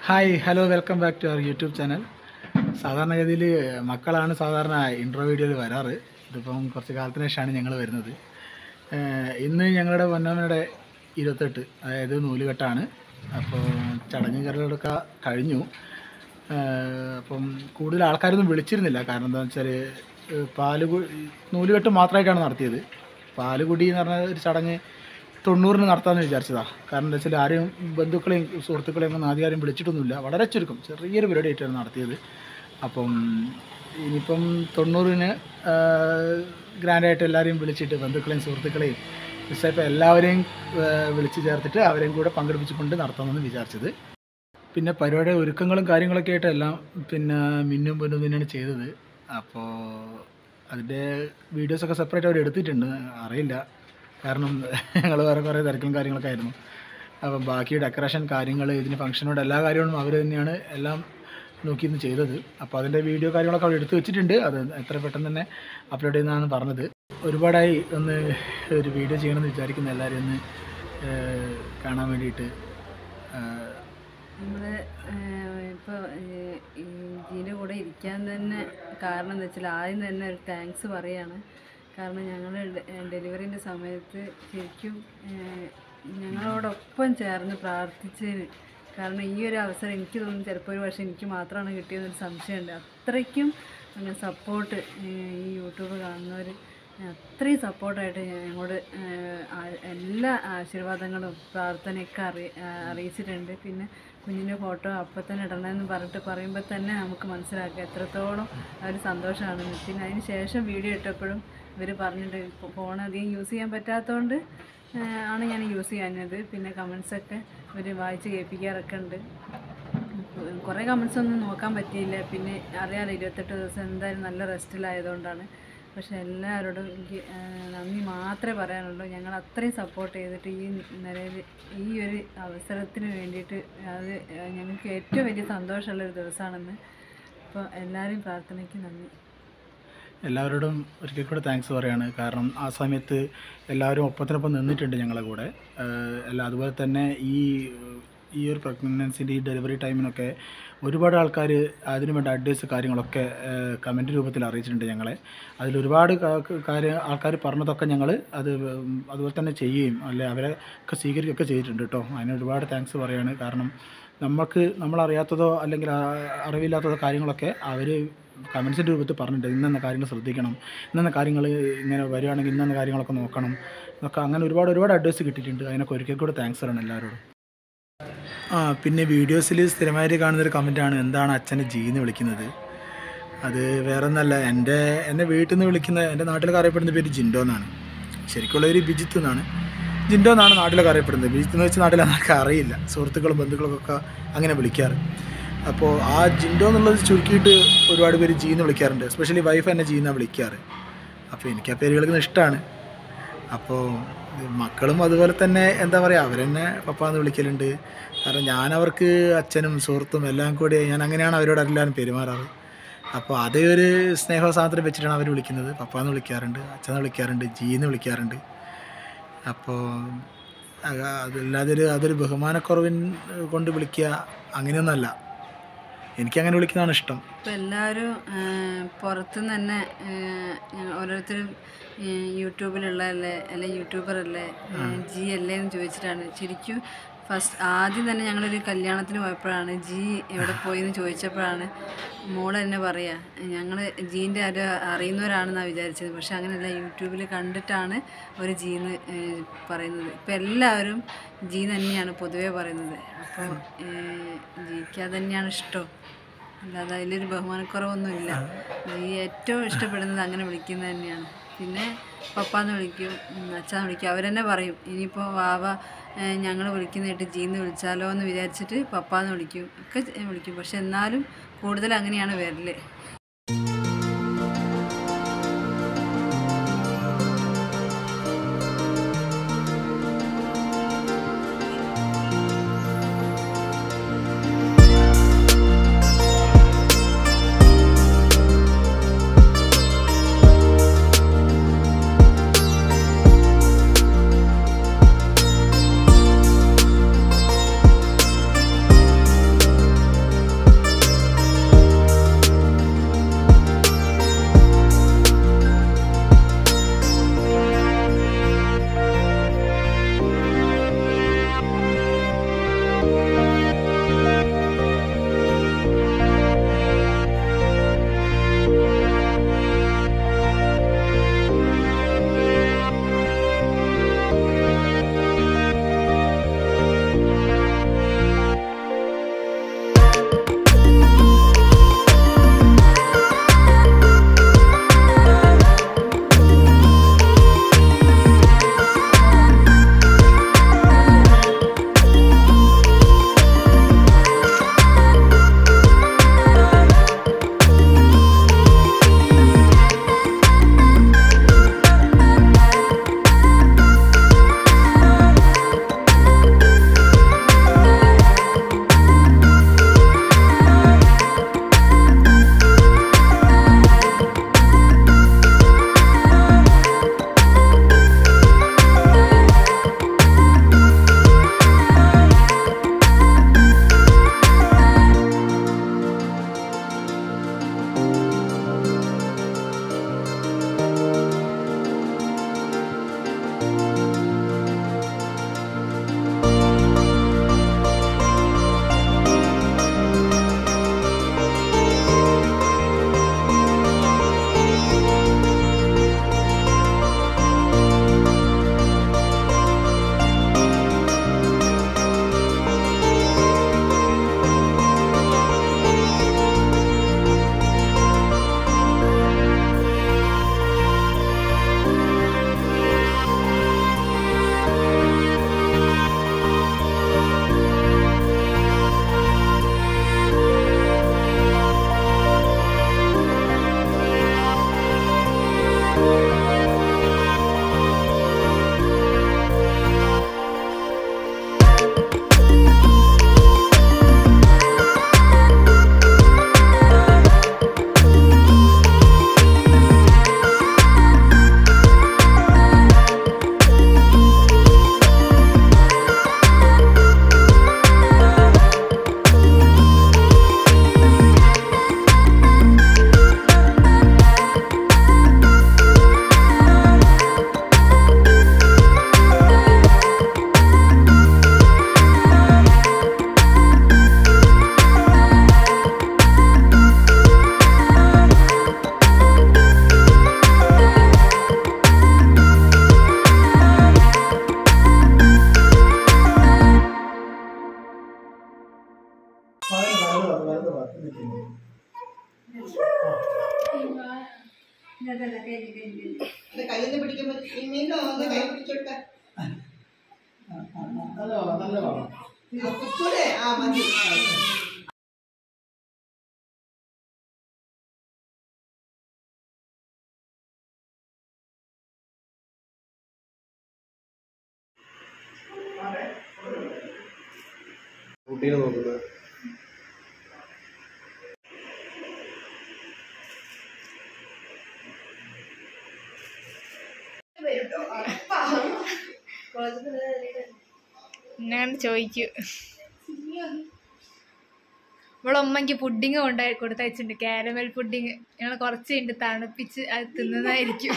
hi hello welcome back to our YouTube channel സാധാരണഗതിയിൽ മക്കളാണ് സാധാരണ ഇൻട്രോ വീഡിയോയിൽ വരാറ് ഇതിപ്പം കുറച്ച് കാലത്തിന് ശേഷമാണ് ഞങ്ങൾ വരുന്നത് ഏഹ് ഇന്ന് ഞങ്ങളുടെ പൊന്നമ്മയുടെ ഇരുപത്തെട്ട് അതായത് നൂലുകെട്ടാണ് അപ്പോൾ ചടങ്ങ് കരകളൊക്കെ കഴിഞ്ഞു ഏഹ് അപ്പം കൂടുതൽ ആൾക്കാരൊന്നും വിളിച്ചിരുന്നില്ല കാരണം എന്താണെന്ന് വെച്ചാൽ പാല് കു- നൂലുകെട്ട് മാത്രമായിട്ടാണ് നടത്തിയത് പാലുകുടി എന്ന് പറഞ്ഞ ഒരു ചടങ്ങ് തൊണ്ണൂറിന് നടത്താമെന്ന് വിചാരിച്ചതാണ് കാരണം എന്താ വെച്ചാൽ ആരെയും ബന്ധുക്കളെയും സുഹൃത്തുക്കളെയും ഒന്നും ആദ്യം ആരും വിളിച്ചിട്ടൊന്നുമില്ല വളരെ ചുരുക്കം ചെറിയൊരു പരിപാടിയായിട്ടാണ് നടത്തിയത് അപ്പം ഇനിയിപ്പം തൊണ്ണൂറിന് ഗ്രാൻഡായിട്ട് എല്ലാവരെയും വിളിച്ചിട്ട് ബന്ധുക്കളെയും സുഹൃത്തുക്കളെയും മിസ്സായപ്പോൾ എല്ലാവരെയും ആ, വിളിച്ച് ചേർത്തിട്ട് അവരെയും കൂടെ പങ്കെടുപ്പിച്ചുകൊണ്ട് നടത്താമെന്ന് വിചാരിച്ചത് പിന്നെ പരിപാടിയുടെ ഒരുക്കങ്ങളും കാര്യങ്ങളൊക്കെ ആയിട്ട് എല്ലാം പിന്നെ മിന്നും പൊന്നും തന്നെയാണ് ചെയ്തത് അപ്പോൾ അതിൻ്റെ വീഡിയോസൊക്കെ സെപ്പറേറ്റ് അവർ എടുത്തിട്ടുണ്ട് അറിയില്ല കാരണം ഞങ്ങൾ വേറെ കുറേ തിരക്കും കാര്യങ്ങളൊക്കെ ആയിരുന്നു അപ്പം ബാക്കി ഡെക്കറേഷൻ കാര്യങ്ങൾ ഇതിന് ഫംഗ്ഷനോട് എല്ലാ കാര്യങ്ങളും അവർ തന്നെയാണ് എല്ലാം നോക്കിയിരുന്ന് ചെയ്തത് അപ്പോൾ അതിൻ്റെ വീഡിയോ കാര്യങ്ങളൊക്കെ അവിടെ എടുത്ത് വെച്ചിട്ടുണ്ട് അത് എത്ര പെട്ടെന്ന് തന്നെ അപ്ലോഡ് ചെയ്യുന്നതാണ് പറഞ്ഞത് ഒരുപാടായി ഒന്ന് ഒരു വീഡിയോ ചെയ്യണമെന്ന് വിചാരിക്കുന്ന എല്ലാവരും ഒന്ന് ഏഹ്, കാണാൻ വേണ്ടിയിട്ട് ഏഹ്, നമ്മൾ ഇപ്പോൾ ഈ ജീൻ്റെ കൂടെ ഇരിക്കാൻ തന്നെ കാരണം എന്ന് വെച്ചാൽ ആദ്യം തന്നെ ഒരു താങ്ക്സ് പറയാണ് കാരണം ഞങ്ങൾ ഡെലിവറിൻ്റെ സമയത്ത് ശരിക്കും ഏഹ്, ഞങ്ങളോടൊപ്പം ചേർന്ന് പ്രാർത്ഥിച്ചതിന് കാരണം ഈ ഒരു അവസരം എനിക്ക് തോന്നുന്നു ചിലപ്പോൾ ഒരു പക്ഷേ എനിക്ക് മാത്രമാണ് കിട്ടിയതെന്നൊരു സംശയമുണ്ട് അത്രയ്ക്കും സപ്പോർട്ട് ഈ യൂട്യൂബ് കാണുന്നവർ അത്രയും സപ്പോർട്ടായിട്ട് ഞങ്ങളോട് ഏഹ്, ആ- എല്ലാ ആശീർവാദങ്ങളും പ്രാർത്ഥനയൊക്കെ അറി ആ, അറിയിച്ചിട്ടുണ്ട് പിന്നെ കുഞ്ഞിൻ്റെ ഫോട്ടോ അപ്പം തന്നെ ഇടണമെന്ന് പറഞ്ഞിട്ട് പറയുമ്പോൾ തന്നെ നമുക്ക് മനസ്സിലാക്കാം എത്രത്തോളം അവർ സന്തോഷമാണെന്ന് പിന്നെ അതിന് ശേഷം വീഡിയോ ഇട്ടപ്പോഴും ഇവർ പറഞ്ഞിട്ട് ഇപ്പോൾ ഫോൺ അധികം യൂസ് ചെയ്യാൻ പറ്റാത്തതുകൊണ്ട് ഏഹ്, ആണ് ഞാൻ യൂസ് ചെയ്യാഞ്ഞത് പിന്നെ കമൻസൊക്കെ ഇവർ വായിച്ച് കേൾപ്പിക്കാറൊക്കെ ഉണ്ട് കുറേ കമൻസ് ഒന്നും നോക്കാൻ പറ്റിയില്ല പിന്നെ അറിയാലോ ഇരുപത്തെട്ട് ദിവസം എന്തായാലും നല്ല റെസ്റ്റിലായതുകൊണ്ടാണ് പക്ഷെ എല്ലാവരോടും എനിക്ക് ആ, നന്ദി മാത്രമേ പറയാനുള്ളൂ ഞങ്ങൾ അത്രയും സപ്പോർട്ട് ചെയ്തിട്ട് ഈ നിലയിൽ ഈ ഒരു അവസരത്തിന് വേണ്ടിയിട്ട് അത് ഞങ്ങൾക്ക് ഏറ്റവും വലിയ സന്തോഷമുള്ളൊരു ദിവസമാണെന്ന് അപ്പോൾ എല്ലാവരും പ്രാർത്ഥനയ്ക്ക് നന്ദി എല്ലാവരോടും ഒരിക്കൽ കൂടെ താങ്ക്സ് പറയാണ് കാരണം ആ സമയത്ത് എല്ലാവരും ഒപ്പത്തിനൊപ്പം നിന്നിട്ടുണ്ട് ഞങ്ങളെ കൂടെ ഏഹ് അല്ല അതുപോലെ തന്നെ ഈ ഈ ഒരു പ്രഗ്നൻസിൻ്റെ ഈ ഡെലിവറി ടൈമിനൊക്കെ ഒരുപാട് ആൾക്കാർ അതിനു വേണ്ട അഡ്വൈസ് കാര്യങ്ങളൊക്കെ കമൻറ്റ് രൂപത്തിൽ അറിയിച്ചിട്ടുണ്ട് ഞങ്ങളെ അതിലൊരുപാട് കാര്യം ആൾക്കാർ പറഞ്ഞതൊക്കെ ഞങ്ങൾ അത് ഉം, അതുപോലെ തന്നെ ചെയ്യുകയും അല്ലെ അവരെ ഒക്കെ സ്വീകരിക്കുകയൊക്കെ ചെയ്തിട്ടുണ്ട് കേട്ടോ അതിന് ഒരുപാട് താങ്ക്സ് പറയാണ് കാരണം നമുക്ക് നമ്മളറിയാത്തതോ അല്ലെങ്കിൽ ആ, അറിവില്ലാത്തതോ കാര്യങ്ങളൊക്കെ അവർ കമൻസിൻ്റെ രൂപത്തിൽ പറഞ്ഞിട്ടുണ്ട് ഇന്നെന്ന കാര്യങ്ങൾ ശ്രദ്ധിക്കണം ഇന്നെന്ന കാര്യങ്ങൾ ഇങ്ങനെ വരികയാണെങ്കിൽ ഇന്നെന്ന കാര്യങ്ങളൊക്കെ നോക്കണം എന്നൊക്കെ അങ്ങനെ ഒരുപാട് ഒരുപാട് അഡ്വൈസ് കിട്ടിയിട്ടുണ്ട് അതിനൊക്കെ ഒരിക്കൽ കൂടെ താങ്ക്സ് പറയണം എല്ലാവരോടും ആ പിന്നെ വീഡിയോസിൽ സ്ഥിരമായിട്ട് കാണുന്നൊരു കമൻറ്റാണ് എന്താണ് അച്ഛനെ ജി എന്ന് വിളിക്കുന്നത് അത് വേറെ ഒന്നല്ല എൻ്റെ എന്നെ വീട്ടിൽ നിന്ന് വിളിക്കുന്ന എൻ്റെ നാട്ടിലൊക്കെ അറിയപ്പെടുന്ന പേര് ജിൻഡോ എന്നാണ് ശരിക്കുള്ള ഒരു ബിജിത്ത് എന്നാണ് ജിൻഡോ എന്നാണ് നാട്ടിലൊക്കെ അറിയപ്പെടുന്നത് ബിജിത്ത് എന്ന് വെച്ചാൽ നാട്ടിൽ നമുക്ക് അറിയില്ല സുഹൃത്തുക്കളും ബന്ധുക്കളൊക്കെ അങ്ങനെ വിളിക്കാറ് അപ്പോൾ ആ ജിൻഡോ എന്നുള്ളത് ചുരുക്കിയിട്ട് ഒരുപാട് പേര് ജി എന്ന് വിളിക്കാറുണ്ട് എസ്പെഷ്യലി വൈഫ് എന്നെ ജി എന്നാണ് വിളിക്കാറ് അപ്പോൾ എനിക്ക് ആ പേര് വിളിക്കുന്നത് ഇഷ്ടമാണ് അപ്പോൾ മക്കളും അതുപോലെ തന്നെ എന്താ പറയുക അവരെന്നെ പപ്പ എന്ന് വിളിക്കലുണ്ട് കാരണം ഞാൻ അവർക്ക് അച്ഛനും സുഹൃത്തും എല്ലാം കൂടി ഞാൻ അങ്ങനെയാണ് അവരോട് എല്ലാവരും പെരുമാറാറ് അപ്പോൾ അതേ ഒരു സ്നേഹസാധനം വെച്ചിട്ടാണ് അവർ വിളിക്കുന്നത് പപ്പ എന്ന് വിളിക്കാറുണ്ട് അച്ഛൻ എന്ന് വിളിക്കാറുണ്ട് ജി എന്ന് വിളിക്കാറുണ്ട് അപ്പോൾ അത് അതല്ലാതെ ഒരു അതൊരു ബഹുമാനക്കുറവിൻ കൊണ്ട് വിളിക്കുക അങ്ങനെയൊന്നുമല്ല എനിക്കങ്ങനെ വിളിക്കുന്നതാണ് ഇഷ്ടം ഇപ്പോൾ എല്ലാവരും പുറത്തുനിന്ന് തന്നെ ഞങ്ങൾ ഓരോരുത്തരും ആ, യൂട്യൂബിലുള്ളതല്ലേ അല്ലെ യൂട്യൂബർ അല്ലേ ജി അല്ലേ എന്ന് ചോദിച്ചിട്ടാണ് ശരിക്കും ഫസ്റ്റ് ആദ്യം തന്നെ ഞങ്ങളൊരു കല്യാണത്തിന് പോയപ്പോഴാണ് ജി എവിടെ പോയി എന്ന് ചോദിച്ചപ്പോഴാണ് മോള് തന്നെ പറയാ ഞങ്ങൾ ജീൻ്റെ ആരും അറിയുന്നവരാണെന്നാണ് വിചാരിച്ചത് പക്ഷെ അങ്ങനെയല്ല യൂട്യൂബിൽ കണ്ടിട്ടാണ് ഒരു ജി എന്ന് ഏ, പറയുന്നത് ഇപ്പം എല്ലാവരും ജി തന്നെയാണ് പൊതുവേ പറയുന്നത് അപ്പോൾ ജിക്ക് അത് തന്നെയാണ് ഇഷ്ടം അല്ലാതെ അതിലൊരു ബഹുമാനക്കുറവൊന്നുമില്ല ഈ ഏറ്റവും ഇഷ്ടപ്പെടുന്നത് അങ്ങനെ വിളിക്കുന്നത് തന്നെയാണ് പിന്നെ പപ്പാന്ന് വിളിക്കും ഉം, അച്ഛാന്ന് വിളിക്കും അവരെന്നെ പറയും ഇനിയിപ്പോൾ വാവ ഞങ്ങൾ വിളിക്കുന്നതായിട്ട് ജീന്ന് വിളിച്ചാലോ എന്ന് വിചാരിച്ചിട്ട് പപ്പാന്ന് വിളിക്കും ഒക്കെ ചെ- വിളിക്കും പക്ഷെ എന്നാലും കൂടുതൽ അങ്ങനെയാണ് വരല് ആ ഭാഗത്ത് വലത് ഭാഗത്ത് നിൽക്കുന്നു കയ്യിൽ പിടിക്കുമ്പോ മീനും ഒന്ന് കൈ പിടിച്ചോട്ടെ ആ, ആ, ആ, നല്ല ഭാഗം നല്ല ഭാഗം കുത്തൂടെ ആ മതി കുട്ടീനെ നോക്കുന്നത് ഞാൻ ചോദിക്കൂ ഇവിടെ ഉമ്മയ്ക്ക് പുഡിങ് കൊണ്ടുപോയി കൊടുത്തയച്ചിട്ടുണ്ട് കാരമൽ പുഡിങ് ഞങ്ങൾ കുറച്ച് കഴിഞ്ഞ് തണുപ്പിച്ച് അത് തിന്നുന്നതായിരിക്കും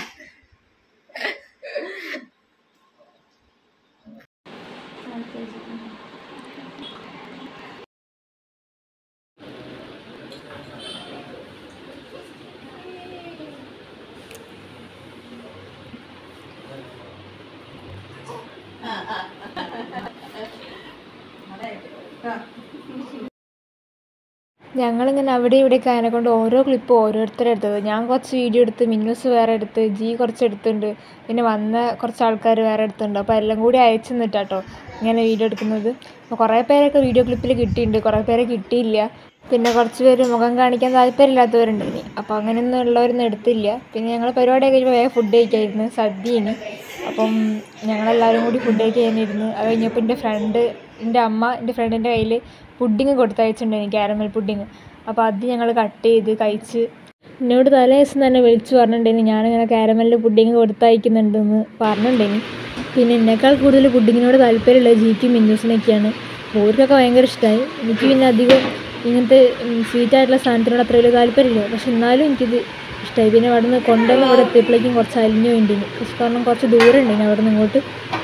ഞങ്ങളിങ്ങനെ അവിടെ ഇവിടെയൊക്കെ അതിനെ കൊണ്ട് ഓരോ ക്ലിപ്പ് ഓരോരുത്തരെ എടുത്തത് ഞാൻ കുറച്ച് വീഡിയോ എടുത്ത് മിന്നൂസ് വേറെ എടുത്ത് ജി കുറച്ച് എടുത്തിട്ടുണ്ട് പിന്നെ വന്ന കുറച്ച് ആൾക്കാർ വേറെ എടുത്തിട്ടുണ്ട് അപ്പോൾ എല്ലാം കൂടി അയച്ചു തന്നിട്ടാട്ടോ ഇങ്ങനെ വീഡിയോ എടുക്കുന്നത് അപ്പോൾ കുറേ പേരൊക്കെ വീഡിയോ ക്ലിപ്പിൽ കിട്ടിയിട്ടുണ്ട് കുറേ പേരെ കിട്ടിയില്ല പിന്നെ കുറച്ച് പേര് മുഖം കാണിക്കാൻ താല്പര്യമില്ലാത്തവരുണ്ട് ഇനി അപ്പോൾ അങ്ങനെയൊന്നും ഉള്ളവരൊന്നും എടുത്തില്ല പിന്നെ ഞങ്ങൾ പരിപാടിയൊക്കെ കഴിഞ്ഞപ്പോൾ വേഗം ഫുഡ് കഴിക്കായിരുന്നു സദ്യയാണ് അപ്പം ഞങ്ങളെല്ലാവരും കൂടി ഫുഡ് കഴിക്കാനിരുന്നു അത് കഴിഞ്ഞപ്പോൾ എൻ്റെ ഫ്രണ്ട് എൻ്റെ അമ്മ എൻ്റെ ഫ്രണ്ടിൻ്റെ കയ്യിൽ പുഡിങ് കൊടുത്തയച്ചിട്ടുണ്ടായിരുന്നു ക്യാരമൽ പുഡിങ് അപ്പോൾ അത് ഞങ്ങൾ കട്ട് ചെയ്ത് കഴിച്ച് എന്നോട് തലേ ദിവസം തന്നെ വിളിച്ചു പറഞ്ഞിട്ടുണ്ടായിരുന്നു ഞാനിങ്ങനെ ക്യാരമലിൻ്റെ പുഡിങ് കൊടുത്തയക്കുന്നുണ്ടെന്ന് പറഞ്ഞിട്ടുണ്ടായിരുന്നു പിന്നെ എന്നെക്കാൾ കൂടുതൽ പുഡിങ്ങിനോട് താല്പര്യമുള്ളത് ജിക്കും മിന്നൂസിനൊക്കെയാണ് ഓർക്കൊക്കെ ഭയങ്കര ഇഷ്ടമായി എനിക്ക് പിന്നെ അധികം ഇങ്ങനത്തെ സ്വീറ്റ് ആയിട്ടുള്ള സാധനത്തിനോട് അത്ര വലിയ താല്പര്യമില്ല പക്ഷെ എന്നാലും എനിക്കിത് ഇഷ്ടമായി പിന്നെ അവിടെ നിന്ന് കൊണ്ടുവന്ന് ഇവിടെ എത്തിയപ്പോഴേക്കും കുറച്ച് അലിഞ്ഞു വേണ്ടിന് പക്ഷെ കാരണം കുറച്ച് ദൂരം ഉണ്ടിന് അവിടെ നിന്ന് ഇങ്ങോട്ട്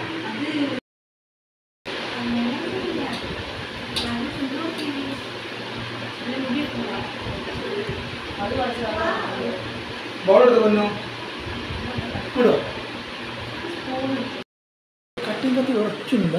ബോൾ എടുത്ത് കൊന്നു വിടുവോ കട്ടിങ് കത്തി ഉറച്ചുണ്ട്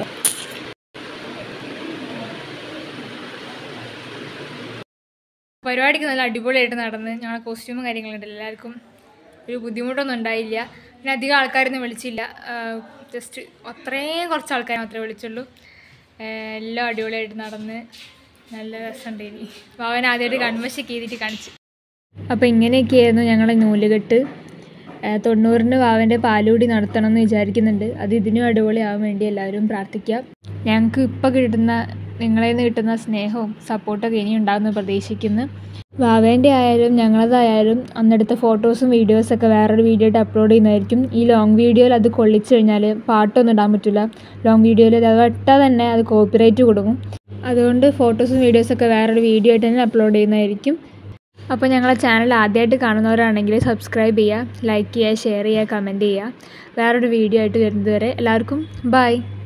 പരിപാടിക്ക് നല്ല അടിപൊളിയായിട്ട് നടന്ന് ഞങ്ങളെ കോസ്റ്റ്യൂമും കാര്യങ്ങളുണ്ട് എല്ലാവർക്കും ഒരു ബുദ്ധിമുട്ടൊന്നും ഉണ്ടായില്ല പിന്നെ അധികം ആൾക്കാരൊന്നും വിളിച്ചില്ല ജസ്റ്റ് അത്രയും കുറച്ച് ആൾക്കാരെ മാത്രമേ വിളിച്ചുള്ളൂ ആഹ് എല്ലാം അടിപൊളിയായിട്ട് നടന്ന് നല്ല രസമുണ്ടായിനി അവൻ ആദ്യമായിട്ട് കൺവശൊക്കെ ചെയ്തിട്ട് കാണിച്ചു അപ്പോൾ ഇങ്ങനെയൊക്കെയായിരുന്നു ഞങ്ങളെ നൂലുകെട്ട് ആഹ് തൊണ്ണൂറിന് വാവൻ്റെ പാലുകൂടി നടത്തണം എന്ന് വിചാരിക്കുന്നുണ്ട് അത് ഇതിനും അടിപൊളിയാവാൻ വേണ്ടി എല്ലാവരും പ്രാർത്ഥിക്കാം ഞങ്ങൾക്ക് ഇപ്പോൾ കിട്ടുന്ന നിങ്ങളിൽ നിന്ന് കിട്ടുന്ന സ്നേഹവും സപ്പോർട്ടൊക്കെ ഇനി ഉണ്ടാകുമെന്ന് പ്രതീക്ഷിക്കുന്നു വാവേൻ്റെ ആയാലും ഞങ്ങളതായാലും അന്നെടുത്ത ഫോട്ടോസും വീഡിയോസൊക്കെ വേറൊരു വീഡിയോ ആയിട്ട് അപ്ലോഡ് ചെയ്യുന്നതായിരിക്കും ഈ ലോങ് വീഡിയോയിൽ അത് കൊള്ളിച്ച് കഴിഞ്ഞാൽ പാട്ടൊന്നും ഇടാൻ പറ്റില്ല ലോങ് വീഡിയോയിൽ അത് ഇട്ടാൽ തന്നെ അത് കോപ്പിറൈറ്റ് കൊടുക്കും അതുകൊണ്ട് ഫോട്ടോസും വീഡിയോസൊക്കെ വേറൊരു വീഡിയോ ആയിട്ട് തന്നെ അപ്ലോഡ് ചെയ്യുന്നതായിരിക്കും അപ്പോൾ ഞങ്ങളെ ചാനൽ ആദ്യമായിട്ട് കാണുന്നവരാണെങ്കിൽ സബ്സ്ക്രൈബ് ചെയ്യുക ലൈക്ക് ചെയ്യുക ഷെയർ ചെയ്യുക കമൻറ്റ് ചെയ്യുക വേറൊരു വീഡിയോ ആയിട്ട് വരുന്നത് വരെ എല്ലാവർക്കും ബൈ